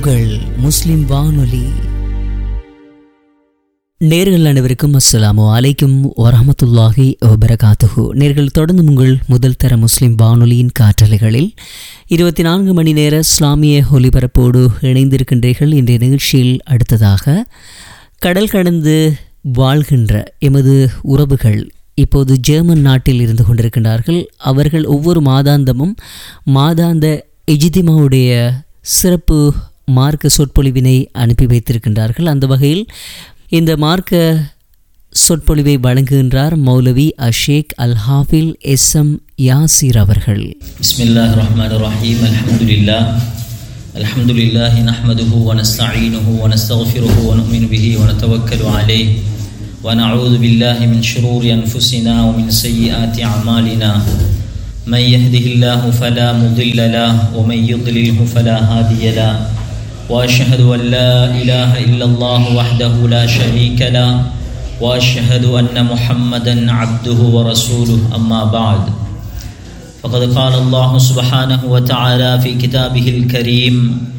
உங்கள் முஸ்லிம் வானொலி நேர்கள் அனைவருக்கும் அஸ்ஸலாமு அலைக்கும் வரஹமத்துல்லாஹி வபரகாத்துஹு நேர்கள் தொடர்ந்து உங்கள் முதல் தர முஸ்லிம் வானொலியின் காற்றலைகளில் இருபத்தி நான்கு மணி நேர இஸ்லாமிய ஒலிபரப்போடு இணைந்திருக்கின்றீர்கள் இன்றைய நிகழ்ச்சியில் அடுத்ததாக கடல் கடந்து வாழ்கின்ற எமது உறவுகள் இப்போது ஜெர்மன் நாட்டில் இருந்து கொண்டிருக்கின்றார்கள் அவர்கள் ஒவ்வொரு மாதாந்தமும் மாதாந்த எஜிதிமாவுடைய சிறப்பு மார்க்க சொற்பொழிவினை அனுப்பி வைத்திருக்கின்றார்கள் அந்த வகையில் இந்த மார்க்க சொற்பொழிவை வழங்குகின்றார் மௌலவி அஷேக் அல் ஹாஃபில் எஸ் எம் யாசிர் அவர்கள் بسم الله الرحمن الرحيم الحمد لله الحمد لله نحمده ونستعينه ونستغفره ونؤمن به ونتوكل عليه ونعوذ بالله من شرور أنفسنا ومن سيئات أعمالنا من يهده الله فلا مضل له ومن يضلله فلا هادي له وأشهد أن لا إله إلا الله وحده لا شريك له وأشهد أن محمدا عبده ورسوله أما بعد فقد قال الله سبحانه وتعالى في كتابه الكريم